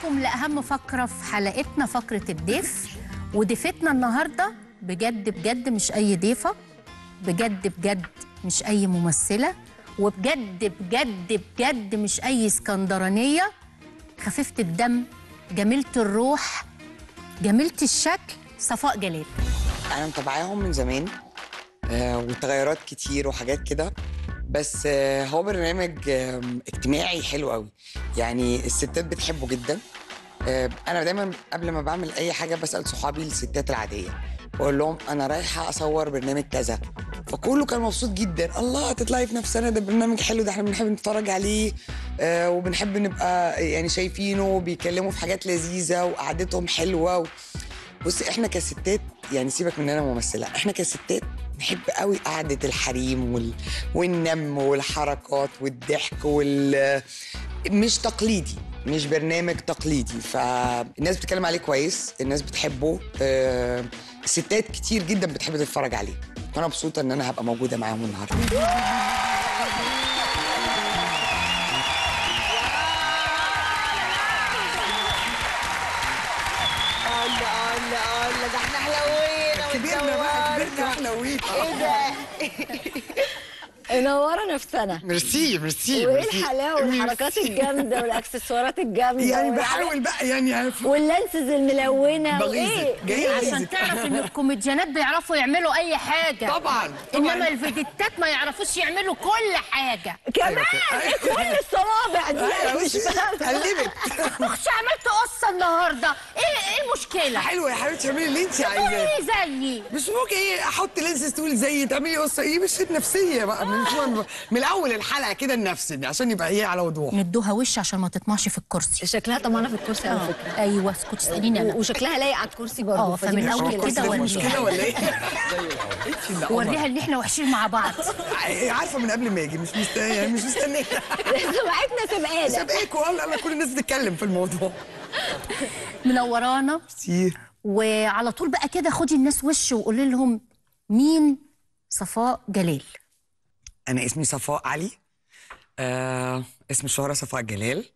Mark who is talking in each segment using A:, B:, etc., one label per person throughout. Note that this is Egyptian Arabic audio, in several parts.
A: معاكم لأهم فقرة في حلقتنا فقرة الضيف وضيفتنا النهاردة بجد بجد مش أي ضيفة بجد بجد مش أي ممثلة وبجد بجد بجد مش أي اسكندرانية خفيفة الدم جميلة الروح جميلة الشكل صفاء جلال
B: انا متابعاهم من زمان آه وتغيرات كتير وحاجات كده بس آه هو برنامج آه اجتماعي حلو قوي يعني الستات بتحبه جدا آه انا دايما قبل ما بعمل اي حاجه بسال صحابي الستات العاديه بقول لهم انا رايحه اصور برنامج كذا فكله كان مبسوط جدا الله هتطلعي في نفسنا ده برنامج حلو ده احنا بنحب نتفرج عليه آه وبنحب نبقى يعني شايفينه بيتكلموا في حاجات لذيذه وقعدتهم حلوه و... بص احنا كستات يعني سيبك مننا ممثله احنا كستات نحب قوي قعده الحريم وال... والنم والحركات والضحك وال مش تقليدي مش برنامج تقليدي فالناس بتتكلم عليه كويس الناس بتحبه آه، الستات كتير جدا بتحب تتفرج عليه وانا مبسوطه ان انا هبقى موجوده معاهم النهارده
C: الله الله الله ده احنا حلوين
B: كبرنا بقى كبرنا واحنا وين
C: ايه ده
D: منوره نفسنا
B: ميرسي ميرسي
D: وايه
B: ميرسي.
D: الحلاوه والحركات الجامده والاكسسوارات الجامده
B: يعني
D: والع-
B: بحاول بقى يعني عارف
D: واللانسز الملونه
B: بغيظك.
D: وايه
B: جاي
A: عشان
B: أغيظك.
A: تعرف ان الكوميديانات بيعرفوا يعملوا اي حاجه
B: طبعا
A: انما الفيديتات ما يعرفوش يعملوا كل حاجه
D: كمان ايه كل الصوابع دي انا مش فاهمه
B: قلبت
A: اخش عملت قصه النهارده ايه ايه المشكله
B: حلوه يا حبيبتي اعملي اللي انت
A: تقولي
B: عايزاه
A: ايه زيي
B: مش ممكن ايه احط لينسز تقول زي تعملي قصه ايه مش نفسيه بقى من, من الاول الحلقه كده لنفسي عشان يبقى ايه على وضوح
A: ندوها وش عشان ما تطمعش في الكرسي
D: شكلها طمانه في الكرسي على فكره
A: ايوه اسكت تساليني
D: و-
A: انا
D: وشكلها لايق على الكرسي برضه
A: اه،
D: فدي
A: فمن أول
D: مشكلة.
A: كده
B: ده في
A: وريها.
B: مشكله ولا ايه؟ انت اللي قمر.
A: وريها ان احنا وحشين مع بعض
B: عارفه من قبل ما اجي مش مستنيه يعني مش مستنيه
D: سمعتنا سبقاله
B: سابقك والله انا كل الناس بتتكلم في الموضوع
A: منورانا
B: كتير
A: وعلى طول بقى كده خدي الناس وش وقولي لهم مين صفاء جلال
B: انا اسمي صفاء علي آه اسم الشهرة صفاء جلال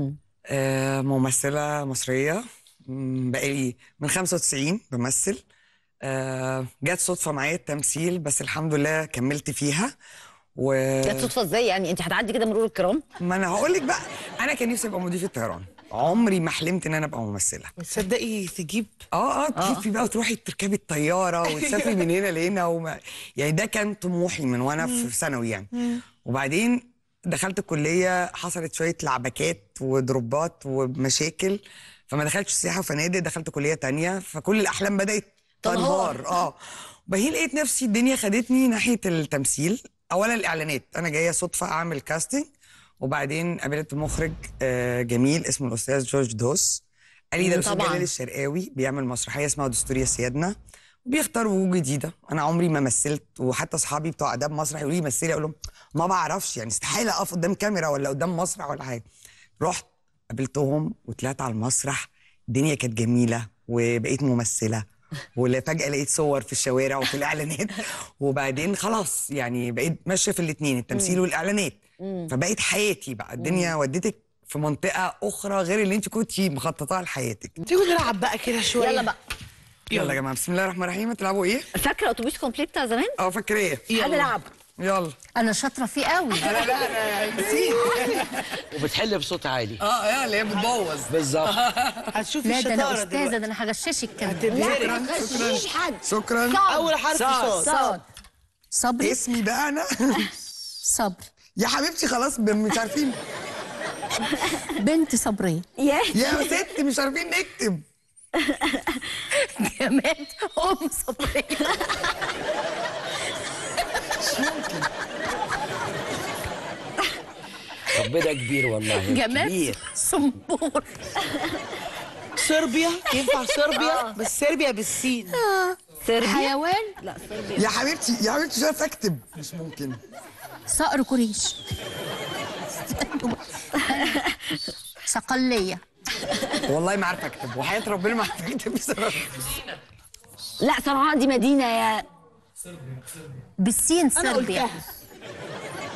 B: آه ممثلة مصرية مم، بقالي من 95 بمثل آه جت صدفة معايا التمثيل بس الحمد لله كملت فيها و
D: جت صدفه ازاي يعني انت هتعدي كده مرور الكرام
B: ما انا هقول لك بقى انا كان نفسي ابقى مضيفة طيران عمري ما حلمت ان انا ابقى ممثلة
C: تصدقي تجيب
B: اه اه تلفي بقى وتروحي تركبي الطياره وتسافري من هنا لهنا وما يعني ده كان طموحي من وانا في ثانوي يعني وبعدين دخلت الكليه حصلت شويه لعبكات ودروبات ومشاكل فما دخلتش سياحه وفنادق دخلت كليه تانية فكل الاحلام بدات
D: تنهار.
B: تنهار اه وبعدين لقيت نفسي الدنيا خدتني ناحيه التمثيل اولا الاعلانات انا جايه صدفه اعمل كاستنج وبعدين قابلت مخرج آه، جميل اسمه الاستاذ جورج دوس قال لي ده
D: مم،
B: الاستاذ
D: طبعاً.
B: جلال الشرقاوي بيعمل مسرحيه اسمها دستورية سيادنا وبيختار وجوه جديده انا عمري ما مثلت وحتى اصحابي بتوع اداب مسرح يقولوا لي مثلي اقول لهم ما بعرفش يعني استحاله اقف قدام كاميرا ولا قدام مسرح ولا حاجه رحت قابلتهم وطلعت على المسرح الدنيا كانت جميله وبقيت ممثله وفجاه لقيت صور في الشوارع وفي الاعلانات وبعدين خلاص يعني بقيت ماشيه في الاثنين التمثيل والاعلانات فبقيت حياتي بقى الدنيا ودتك في منطقه اخرى غير اللي انت كنتي مخططاها لحياتك
C: تيجوا نلعب بقى كده شويه
D: يلا بقى
B: يلا يا جماعه بسم الله الرحمن الرحيم تلعبوا ايه؟
D: فاكره اتوبيس كومبليت بتاع زمان
B: اه فاكراه
D: هنلعب
B: يلا
A: انا شاطره فيه قوي
B: لا لا لا نسيت
E: وبتحل بصوت عالي
B: اه اه اللي هي بتبوظ
E: بالظبط
C: هتشوفي
A: لا ده انا
C: الشطاره
A: استاذه
C: دلوقتي
A: ده انا هغششك كمان
C: هتبهرك
D: لا ما تغشيش حد
B: شكرا
C: اول حرف صاد
D: صاد
A: صبري
B: اسمي بقى انا
A: صبري
B: يا حبيبتي خلاص ب- مش عارفين
A: بنت صبريه
D: ياه
B: يا ست مش عارفين نكتب
A: جمال ام صبريه
E: ربنا كبير والله
A: جمال
E: كبير
A: صنبور
C: صربيا ينفع صربيا بس صربيا بالسين
D: صربيا
A: حيوان
D: لا صربيا
B: يا حبيبتي يا حبيبتي مش عارف اكتب مش ممكن
A: صقر كوريش صقليه
B: والله ما عارف اكتب وحياه ربنا ما عارف اكتب بصراحه
D: لا صنعاء دي مدينه يا
A: بالسين
C: انا
A: صربيا
C: قلتها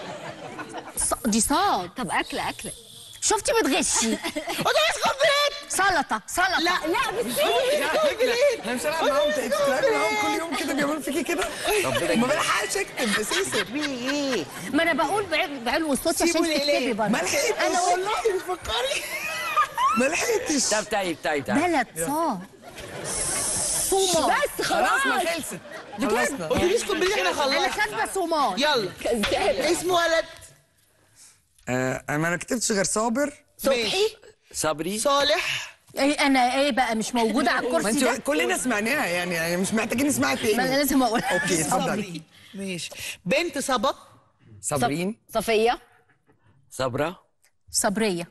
A: ص- دي صاد
D: طب اكله اكله
A: شفتي بتغشي
C: اتوبيس كومبليت
A: سلطه سلطه
C: لا لا
B: انا مش هلعب معاهم تاني بتلعبي معاهم كل يوم كده بيعملوا فيكي كده
E: ربنا
B: ما بلحقش اكتب اساسا
C: في ايه
A: ما انا بقول بعل- بعلو الصوت عشان
C: سيبوا
A: تكتبي
C: الإله.
A: برضه
B: ما لحقتش والله بتفكري ما لحقتش
E: طب طيب طيب طيب
A: بلد صار صومال
D: بس
B: خلاص
D: خلاص
B: ما خلصت خلصنا
C: قوليش كومبليت احنا
A: انا
C: خلصنا
A: كاتبه صومال
C: يلا اسم ولد
B: آه، انا ما كتبتش غير صابر
C: صبحي
E: صبري
C: صالح
A: ايه انا ايه بقى مش موجوده على
B: ما
A: الكرسي
B: انت
A: ده
B: كلنا سمعناها يعني, يعني مش محتاجين نسمعها
A: ما انا
B: تاني
A: لازم اقول
B: اوكي اتفضلي
C: ماشي بنت صبا
B: صابرين
D: صفيه
E: صبرا
A: صبريه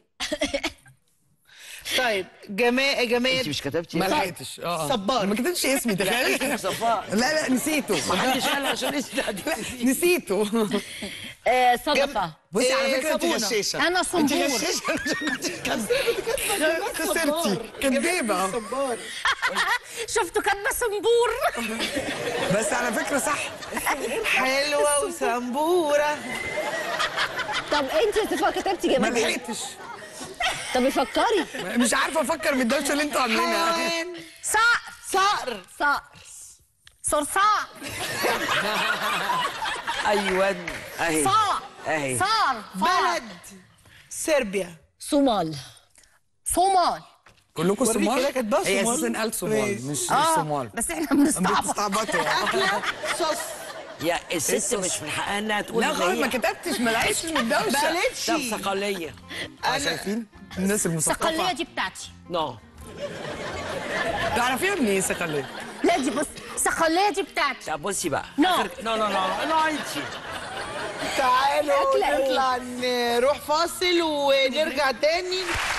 C: طيب جماعة
E: انت
C: جماد
E: مش كتبتي
B: ما لحقتش اه
C: صبار.
B: ما كتبتش اسمي تخيل
E: صفاء
B: لا لا نسيته
E: محدش قال عشان اسمي
B: نسيته
D: آه، صدفه
B: بصي على
C: إيه،
B: فكره انت
C: صابونة.
B: غشاشه
A: انا
B: انت
A: صنبور
B: غشاشه خسرتي كدابه
C: صبار
A: شفتوا كاتبه صنبور
B: بس على فكره صح
C: حلوة وسمبورة
D: طب انت يا صفاء كتبتي
B: ما
D: جمال ايه؟
B: لحقتش
D: طب افكري
B: مش عارفه افكر من الدوشه اللي انتوا عاملينها
C: حيوان
A: صقر
C: صقر
D: صقر
A: صرصار
E: ايوه اهي
A: صار
E: اهي
A: صار فار
C: بلد صربيا
D: صومال
A: صومال
B: كلكم
C: وريني
B: صومال
C: كده كاتباها
B: هي
C: صومال.
B: اساسا قال صومال
C: ماشي.
B: مش مش
A: اه
B: صومال
A: بس احنا بنستعبط
B: بتستعبطوا
C: أكلة صوص
E: يا الست مش من حقها انها تقول
B: لا
E: إن
B: خالص
E: هي-
B: ما كتبتش ما لحقتش من الدوشه
E: طب
C: بلدشي
E: صقليه
B: اه شايفين الناس
A: الصقليه
B: المثقفه
A: دي بتاعتي
E: نو
B: تعرفيها منين صقليه
A: لا دي بص الصقليه دي بتاعتي
E: طب بصي بقى
A: نو.
E: آخر- نو نو نو نو انت
C: تعالوا
D: أكلة إيه؟
C: نطلع نروح فاصل ونرجع تاني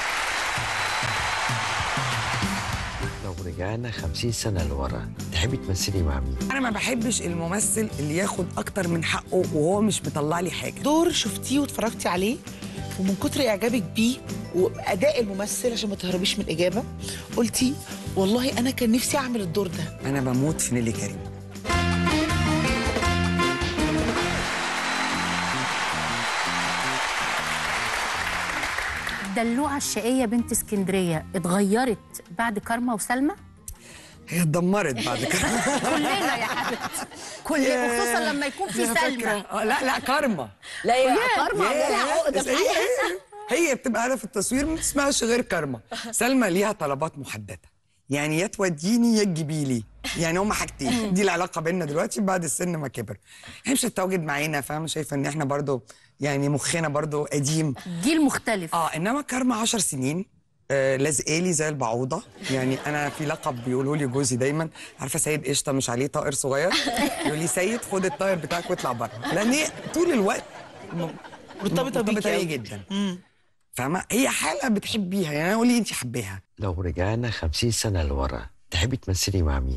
E: لو رجعنا 50 سنه لورا تحبي تمثلي مع مين؟
B: انا ما بحبش الممثل اللي ياخد اكتر من حقه وهو مش مطلع لي حاجه
C: دور شفتيه واتفرجتي عليه ومن كتر اعجابك بيه واداء الممثل عشان ما تهربيش من الاجابه قلتي والله انا كان نفسي اعمل الدور ده
B: انا بموت في نيلي كريم
A: الدلوعه الشقيه بنت اسكندريه اتغيرت بعد كارما وسلمى
B: هي اتدمرت بعد كده
A: كلنا يا حبيبتي كلنا وخصوصا لما يكون في
B: أنا
A: سلمى
B: فاكرة- آه، لا لا كارما
D: لا يا كارما
B: ياه.
D: عامله عقده
B: بس
D: في
B: هي
D: حياتها
B: هي بتبقى قاعده في التصوير ما تسمعش غير كارما سلمى ليها طلبات محدده يعني يا توديني يا تجيبي لي يعني هما حاجتين دي العلاقه بيننا دلوقتي بعد السن ما كبر هي مش هتتواجد معانا فاهمه شايفه ان احنا برضو يعني مخنا برضو قديم
A: جيل مختلف
B: اه انما كارما 10 سنين آه لازقالي زي البعوضه يعني انا في لقب بيقولوا لي جوزي دايما عارفه سيد قشطه مش عليه طائر صغير يقول لي سيد خد الطائر بتاعك واطلع بره لان هي طول الوقت م-
C: مرتبطة بيكي
B: مرتبطه بيا
C: أوي.
B: جدا فاهمه هي حاله بتحبيها يعني قولي انت حباها
E: لو رجعنا 50 سنه لورا تحبي تمثلي مع مين؟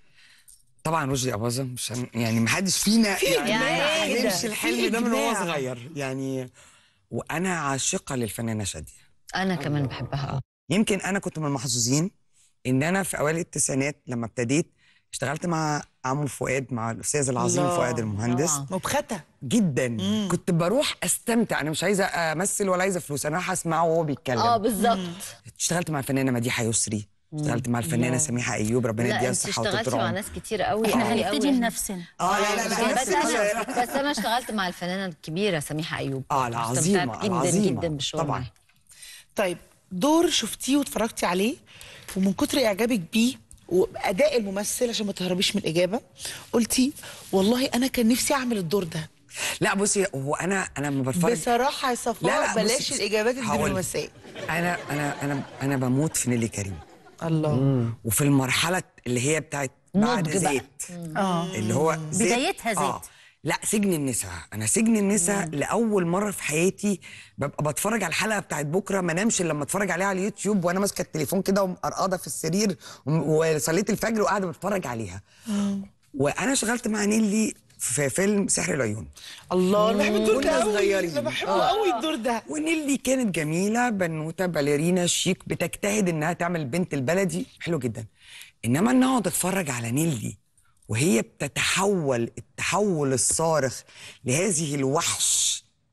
B: طبعا رشدي اباظه مش هن... يعني ما حدش فينا يعني
D: إجماع.
B: ما
D: إيه ده؟
B: حلمش الحلم ده من وهو
C: إجماع.
B: صغير يعني وانا عاشقه للفنانه شاديه
D: انا كمان بحبها
B: يمكن انا كنت من المحظوظين ان انا في اوائل التسعينات لما ابتديت اشتغلت مع عمو فؤاد مع الاستاذ العظيم
C: الله.
B: فؤاد المهندس
D: طبعاً.
C: مبختة
B: جدا مم. كنت بروح استمتع انا مش عايزه امثل ولا عايزه فلوس انا رايحه اسمعه وهو بيتكلم
D: اه بالظبط
B: اشتغلت مع الفنانه مديحه يسري اشتغلت مع الفنانه سميحه ايوب ربنا
D: لا
B: يديها
D: انت
B: الصحه وطول
D: اشتغلتي مع
B: العمر
D: ناس كتير قوي
A: احنا
D: قوي
A: هنبتدي
D: قوي.
A: بنفسنا
B: اه لا لا لا
D: بس انا بس انا اشتغلت مع الفنانه الكبيره سميحه ايوب
B: اه العظيمه
D: استمتعت جدا
B: العظيمه
D: جدا بالشغل
B: طبعا
D: معاها.
C: طيب دور شفتيه واتفرجتي عليه ومن كتر اعجابك بيه واداء الممثل عشان ما تهربيش من الاجابه قلتي والله انا كان نفسي اعمل الدور ده
B: لا بصي هو انا انا لما بتفرج
C: بصراحه يا صفاء
B: بصي-
C: بلاش الاجابات
B: هقول لك.
C: الدبلوماسيه
B: انا انا انا انا بموت في نيلي كريم
C: الله
B: وفي المرحله اللي هي بتاعت بعد
D: نضج بقى.
B: زيت
C: اه
B: اللي هو زيت
A: بدايتها زيت.
B: لا سجن النساء انا سجن النساء لاول مره في حياتي ببقى بتفرج على الحلقه بتاعت بكره ما انامش إلا لما اتفرج عليها على اليوتيوب وانا ماسكه التليفون كده ومقرقضه في السرير وم- وصليت الفجر وقاعده بتفرج عليها وانا شغلت مع نيلي في فيلم سحر العيون
C: الله انا بحب الدور ده
B: كنا
C: قوي
B: صغيرين.
C: انا بحبه قوي الدور ده
B: ونيلي كانت جميله بنوته باليرينا شيك بتجتهد انها تعمل بنت البلدي حلو جدا انما ان اقعد اتفرج على نيلي وهي بتتحول التحول الصارخ لهذه الوحش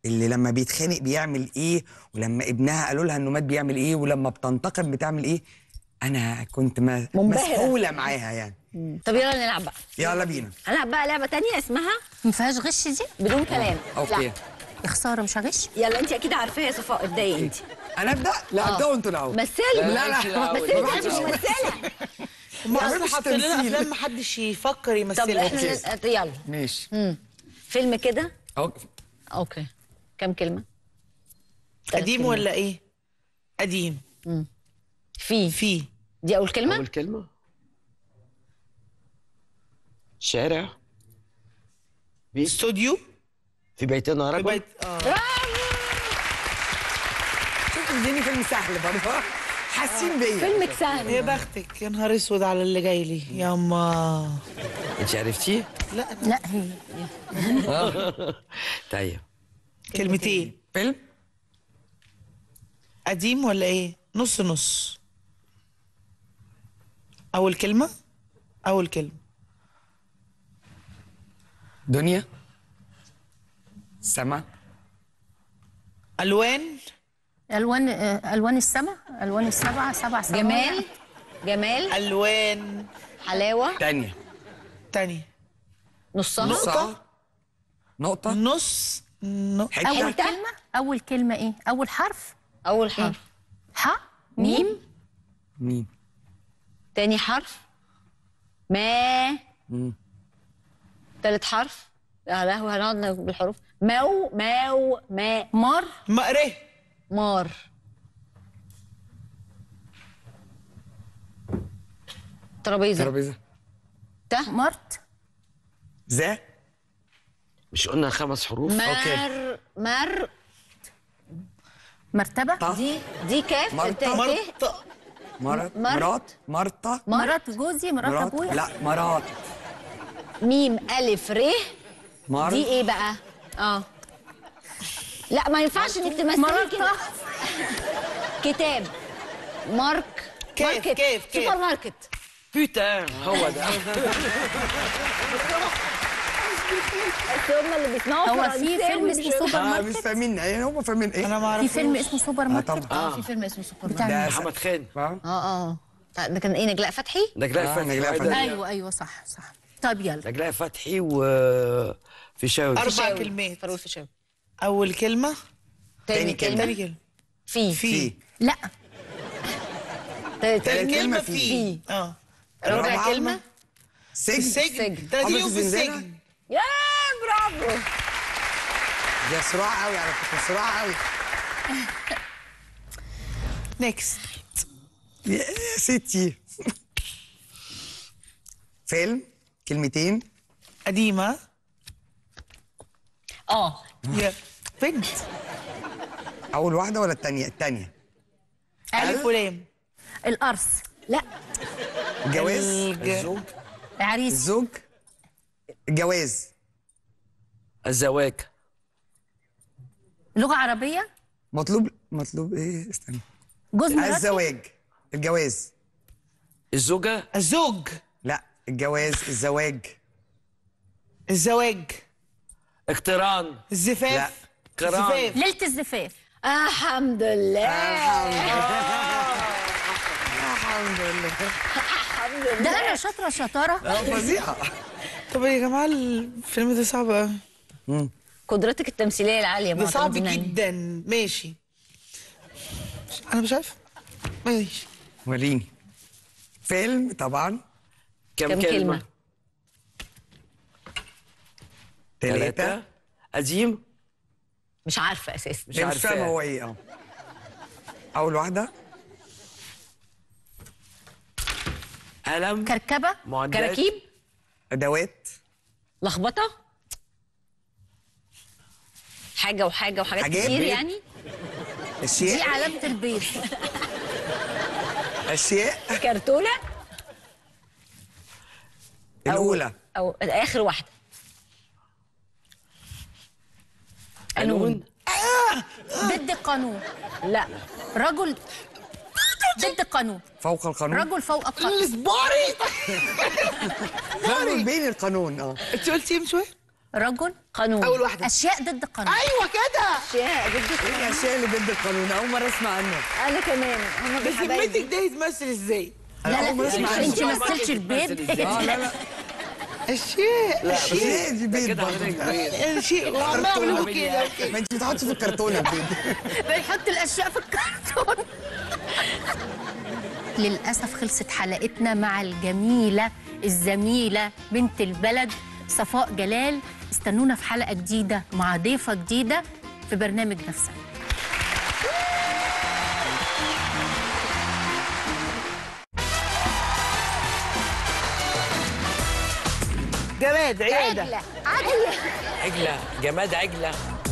B: اللي لما بيتخانق بيعمل ايه ولما ابنها قالوا لها انه مات بيعمل ايه ولما بتنتقم بتعمل ايه انا كنت ما
D: منبهرة.
B: مسحوله معاها يعني
D: طب يلا نلعب بقى
B: يلا بينا
D: هنلعب بقى لعبه تانية اسمها
A: ما فيهاش غش دي
D: بدون كلام
B: اوكي
D: لا.
A: يا خساره مش هغش
D: يلا انت اكيد عارفاها يا صفاء ابداي انت
B: انا ابدا لا
D: آه.
B: ابداوا انتوا الاول
D: مثلي
B: لا لا
D: بس
B: ما
D: انت مش
B: بحبش
D: ممثله
C: ما
B: بحبش
C: اصل حاطين لنا
B: التمثيل.
C: افلام محدش يفكر
D: طب
C: يمثلها
D: احنا نس- يلا
B: ماشي
D: مم. فيلم كده
B: أوكي.
D: اوكي كم كلمه ثلاث
C: قديم
D: كلمات.
C: ولا ايه قديم
D: في
C: في
D: دي اول كلمه
E: أول كلمة شارع بيت
C: استوديو
E: في بيتنا رجل
C: بيت اه
B: شوف اديني فيلم سهل برضه حاسين بيا
D: فيلمك سهل
C: يا بختك يا نهار اسود على اللي جاي لي ياما
E: انت عرفتيه؟
C: لا
A: لا هي
E: طيب
C: كلمتين
B: فيلم
C: قديم ولا ايه نص نص اول كلمه اول كلمه
B: دنيا سما
C: الوان
A: الوان آه، الوان السما الوان السبعه سبع سماوات
D: جمال جمال
C: الوان
D: حلاوه
B: تانية
D: نصها
C: تاني
B: نصها نقطة
C: نص ن...
B: حتة
A: اول كلمه اول كلمه ايه اول حرف
D: اول حرف
A: ح
D: ميم
B: مين
D: تاني حرف ما
B: مم.
D: تالت حرف يا لهوي هنقعد بالحروف مو مو ما
A: مار
C: مقره
D: مار ترابيزه
B: ترابيزة
D: ت
A: مرت
B: ذا
E: مش قلنا خمس حروف؟
D: مر مر
A: مرتبه
B: طه
D: دي دي كاف
B: مرة.
D: ت- ت-
C: مرط
B: مرت
D: مرت.
B: مرات مرتا
A: مرات جوزي مرات
B: مرات
A: ابويا
B: لا مرات
D: ميم الف ر
B: مر
D: دي ايه بقى اه لا ما ينفعش انك تمثلي
A: مرات
D: كده كتاب مارك
C: كيف-
D: ماركت
C: كيف- كيف؟
D: سوبر ماركت
E: بيتر هو ده
D: بس هم اللي بيسمعوا
A: هو في
D: فرنساوي
A: فيلم
D: مش
A: اسمه سوبر
B: اه مش
A: ماركت
B: فاهمين ايه هم فاهمين ايه
C: انا ما
A: في
C: اعرف
A: فيلم اسمه سوبر
B: اه
A: ماركت
B: طبعا
D: اه في فيلم اسمه سوبر ماركت
A: بتاع
B: ده
E: محمد خان
B: فاهم
D: اه اه ده كان ايه نجلاء فتحي
E: نجلاء
B: آه،
E: فتحي
B: نجلاء
E: وأيضا-
B: فتحي.
A: ايوه ايوه صح صح طيب يلا
E: نجلاء فتحي و فيشاوي
C: اربع
D: فيشاوي.
C: كلمات
D: فاروق فيشاوي
C: اول كلمه
D: تاني
B: تاني كلمة.
C: تاني
D: كلمه
C: كلمه
D: في
C: في
A: لا
D: تالت
B: تالت
D: كلمه
B: كلمة
C: كلمه
B: في.
C: في اه
D: رابع
B: رابعة.
D: كلمه
B: سجن
C: السجن
D: سجن.
C: 30
B: حافظ
C: يوم في
B: الزنزانة؟
C: السجن
D: يا برافو
B: ده صراع قوي على فكرة صراع قوي
C: نيكست
B: يا ستي فيلم كلمتين
C: قديمه
D: اه
C: يا بنت
B: اول واحدة ولا التانية التانية
C: الف ولام
A: القرص
D: لا
B: الجواز
C: الج-
E: الزوج
A: عريس
B: الزوج الجواز
E: الزواج
A: لغه عربيه
B: مطلوب مطلوب ايه استنى
A: جوز مراتي
B: الزواج الجواز
E: الزوجة
C: الزوج
B: لا الجواز الزواج
C: الزواج
E: اقتران
C: الزفاف
E: لا. قران.
C: الزفاف
A: ليله الزفاف
D: الحمد لله
B: الحمد لله
A: ده انا شاطره شطاره
B: فظيعة
C: طب يا جماعه الفيلم ده صعب قوي
D: قدرتك التمثيليه العاليه
C: ده صعب
D: معتمدين عليها.
C: جدا ماشي انا مش عارفه ماشي
B: وريني فيلم طبعا
E: كم,
D: كم
E: كلمة؟
D: كلمة؟
B: ثلاثة
E: ثلاثة قديم
D: مش عارفه اساسا
E: مش
B: مش
E: عارفة
B: فاهم هو ايه اه اول واحدة
E: قلم
A: كركبه
E: معدات
D: كراكيب
B: ادوات
D: لخبطه حاجه وحاجه وحاجات
B: حاجات
D: كتير
B: بيت.
D: يعني
A: دي
B: اشياء
A: علامه البيت
B: اشياء
D: كرتونه
B: الاولى
D: او اخر واحده
E: قانون
A: ضد القانون
D: لا
A: رجل ضد القانون
B: فوق القانون
A: رجل فوق القانون
C: اصبري
B: رجل بين القانون اه
C: انت قلتي من شويه
A: رجل
D: قانون
C: اول واحده
A: اشياء ضد القانون
C: ايوه كده
D: اشياء ضد
B: ايه الاشياء اللي ضد القانون اول مره اسمع عنها
D: انا كمان هم
C: بس
D: حبايبي
C: ذمتك ده يتمثل ازاي؟
A: لا لا
B: أول مرة أسمع عنه.
A: انت مثلتش البيض
B: اه لا لا
C: اشياء
E: لا
B: اشياء دي بيض
E: كده
B: برضه.
E: حضرتك بيض.
C: شيء وعمال اعمل كده وكده
B: ما انت بتحطي في الكرتونه البيض
A: بنحط الاشياء في الكرتون للاسف خلصت حلقتنا مع الجميله الزميله بنت البلد صفاء جلال استنونا في حلقه جديده مع ضيفه جديده في برنامج نفسنا
C: جماد عياده
E: عجلة جماد عجلة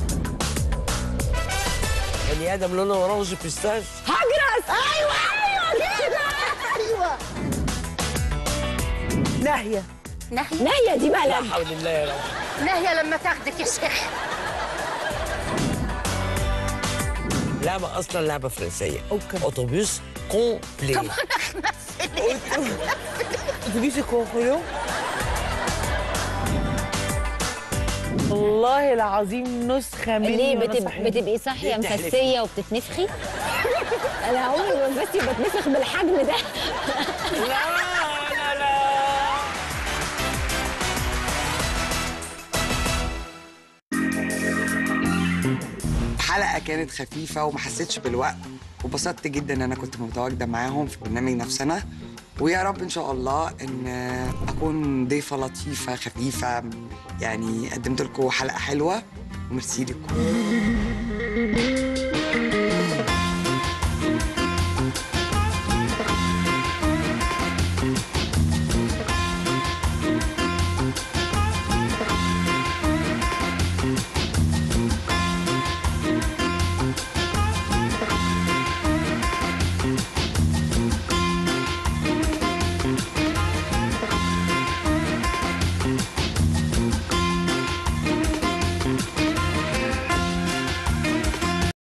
E: بني آدم لونه رمز بيستاش
D: هجرس ايوه ايوه كده ايوه
C: ناهيه
A: ناهيه
D: نهيه دي
E: لا
D: بلد
E: حول الله يا رب
A: ناهيه لما تاخدك يا شيخ
E: لعبة أصلا لعبة فرنسية
C: أوكي.
E: أوتوبيس كومبلي
C: اتوبيس كوخيو والله العظيم نسخه مني
D: ليه
C: وأنا
D: بتب...
C: صحيح.
D: بتبقي صاحيه
E: ليه بتحلفي؟
D: مفسيه وبتتنفخي انا عمري ما بس بتنفخ بالحجم ده
E: لا لا لا
B: حلقه كانت خفيفه وما حسيتش بالوقت وبسطت جدا ان انا كنت متواجده معاهم في برنامج نفسنا ويا رب ان شاء الله ان اكون ضيفه لطيفه خفيفه يعني قدمت لكم حلقه حلوه وميرسي لكم